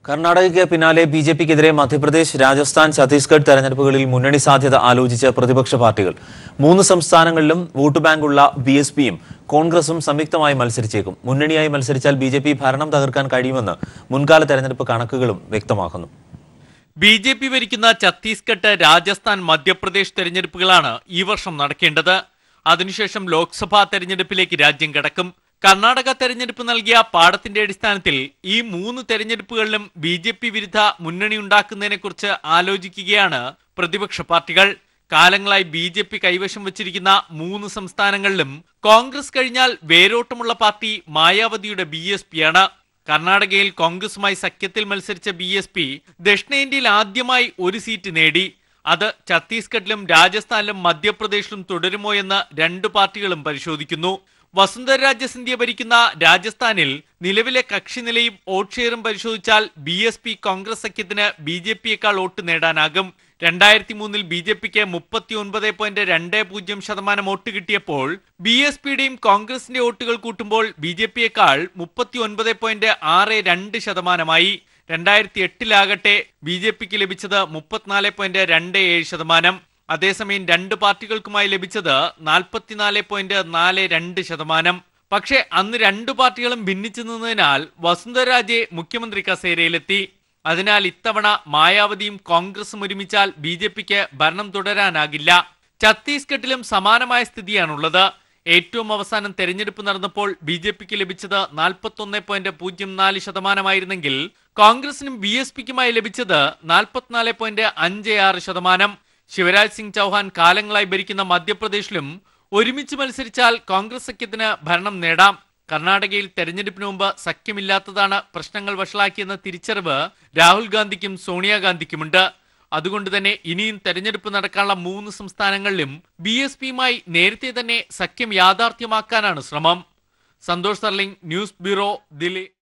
കർണാടകയ്ക്ക് പിന്നാലെ B J പിക്കെതിരെ മധ്യപ്രദേശ് രാജസ്ഥാൻ ഛത്തീസ്ഗഡ് തെരഞ്ഞെടുപ്പുകളിൽ മുന്നണി സാധ്യത ആലോചിച്ച് പ്രതിപക്ഷ പാർട്ടികൾ മൂന്ന് സംസ്ഥാനങ്ങളിലും വോട്ട് ബാങ്കുള്ള ബി എസ് പിയും കോൺഗ്രസും സംയുക്തമായി മത്സരിച്ചേക്കും മുന്നണിയായി മത്സരിച്ചാൽ ബി ജെ പി ഭരണം തകർക്കാൻ കഴിയുമെന്ന് മുൻകാല തെരഞ്ഞെടുപ്പ് കണക്കുകളും വ്യക്തമാക്കുന്നു ബി ജെ പി ഭരിക്കുന്ന ഛത്തീസ്ഗഡ് രാജസ്ഥാൻ മധ്യപ്രദേശ് തെരഞ്ഞെടുപ്പുകളാണ് ഈ വർഷം നടക്കേണ്ടത് അതിനുശേഷം ലോക്സഭാ തെരഞ്ഞെടുപ്പിലേക്ക് രാജ്യം കടക്കും കർണാടക തെരഞ്ഞെടുപ്പ് നൽകിയ പാഠത്തിന്റെ അടിസ്ഥാനത്തിൽ ഈ മൂന്ന് തെരഞ്ഞെടുപ്പുകളിലും ബി ജെ പി വിരുദ്ധ മുന്നണി ഉണ്ടാക്കുന്നതിനെക്കുറിച്ച് ആലോചിക്കുകയാണ് പ്രതിപക്ഷ പാർട്ടികൾ കാലങ്ങളായി ബി ജെ പി കൈവശം വച്ചിരിക്കുന്ന മൂന്ന് സംസ്ഥാനങ്ങളിലും കോൺഗ്രസ് കഴിഞ്ഞാൽ വേരോട്ടമുള്ള പാർട്ടി മായാവതിയുടെ ബി എസ് പിയാണ് കർണാടകയിൽ കോൺഗ്രസുമായി സഖ്യത്തിൽ മത്സരിച്ച ബി എസ് പി ദക്ഷിണേന്ത്യയിൽ ആദ്യമായി ഒരു സീറ്റ് നേടി അത് ഛത്തീസ്ഗഡിലും രാജസ്ഥാനിലും മധ്യപ്രദേശിലും തുടരുമോ എന്ന് രണ്ടു പാർട്ടികളും പരിശോധിക്കുന്നു വസുന്ധര രാജ സിന്ധ്യ ഭരിക്കുന്ന രാജസ്ഥാനിൽ നിലവിലെ കക്ഷിനിലയും വോട്ട് ഷെയറും പരിശോധിച്ചാൽ ബി എസ് പി കോൺഗ്രസ് സഖ്യത്തിന് ബി ജെ പിയേക്കാൾ വോട്ട് നേടാനാകും രണ്ടായിരത്തി മൂന്നിൽ ബി ജെ പിക്ക് മുപ്പത്തി ഒൻപത് പോയിന്റ് രണ്ട് പൂജ്യം ശതമാനം വോട്ട് കിട്ടിയപ്പോൾ ബി എസ് പിയുടെയും കോൺഗ്രസിന്റെ വോട്ടുകൾ കൂട്ടുമ്പോൾ ബി ജെ പിയേക്കാൾ മുപ്പത്തി ഒൻപത് പോയിന്റ് ആറ് രണ്ട് ശതമാനമായി രണ്ടായിരത്തി എട്ടിലാകട്ടെ ബി ജെ പിക്ക് ലഭിച്ചത് മുപ്പത്തിനാല് പോയിന്റ് രണ്ട് ഏഴ് ശതമാനം അതേസമയം രണ്ട് പാർട്ടികൾക്കുമായി ലഭിച്ചത് നാൽപ്പത്തിനാല് പോയിന്റ് നാല് രണ്ട് ശതമാനം പക്ഷേ അന്ന് രണ്ടു പാർട്ടികളും ഭിന്നിച്ചു നിന്നതിനാൽ വസുന്ധരാജെ മുഖ്യമന്ത്രി കസേരയിലെത്തി അതിനാൽ ഇത്തവണ മായാവതിയും കോൺഗ്രസും ഒരുമിച്ചാൽ ബി ജെ പിക്ക് ഭരണം തുടരാനാകില്ല ഛത്തീസ്ഗഡിലും സമാനമായ സ്ഥിതിയാണുള്ളത് ഏറ്റവും അവസാനം തെരഞ്ഞെടുപ്പ് നടന്നപ്പോൾ ബി ജെ പിക്ക് ലഭിച്ചത് നാൽപ്പത്തൊന്ന് പോയിന്റ് പൂജ്യം നാല് ശതമാനമായിരുന്നെങ്കിൽ കോൺഗ്രസിനും ബി എസ് പിക്കുമായി ലഭിച്ചത് നാൽപ്പത്തിനാല് പോയിന്റ് അഞ്ച് ആറ് ശതമാനം ശിവരാജ് സിംഗ് ചൗഹാൻ കാലങ്ങളായി ഭരിക്കുന്ന മധ്യപ്രദേശിലും ഒരുമിച്ച് മത്സരിച്ചാൽ കോൺഗ്രസ് സഖ്യത്തിന് ഭരണം നേടാം കർണാടകയിൽ തെരഞ്ഞെടുപ്പിന് മുമ്പ് സഖ്യമില്ലാത്തതാണ് പ്രശ്നങ്ങൾ വഷളാക്കിയെന്ന തിരിച്ചറിവ് രാഹുൽ ഗാന്ധിക്കും സോണിയാഗാന്ധിക്കുമുണ്ട് അതുകൊണ്ട് തന്നെ ഇനിയും തെരഞ്ഞെടുപ്പ് നടക്കാനുള്ള മൂന്ന് സംസ്ഥാനങ്ങളിലും ബി എസ് പിയുമായി നേരത്തെ തന്നെ സഖ്യം യാഥാർത്ഥ്യമാക്കാനാണ് ശ്രമം സന്തോഷ് സർലിംഗ് ന്യൂസ് ബ്യൂറോ ദില്ലി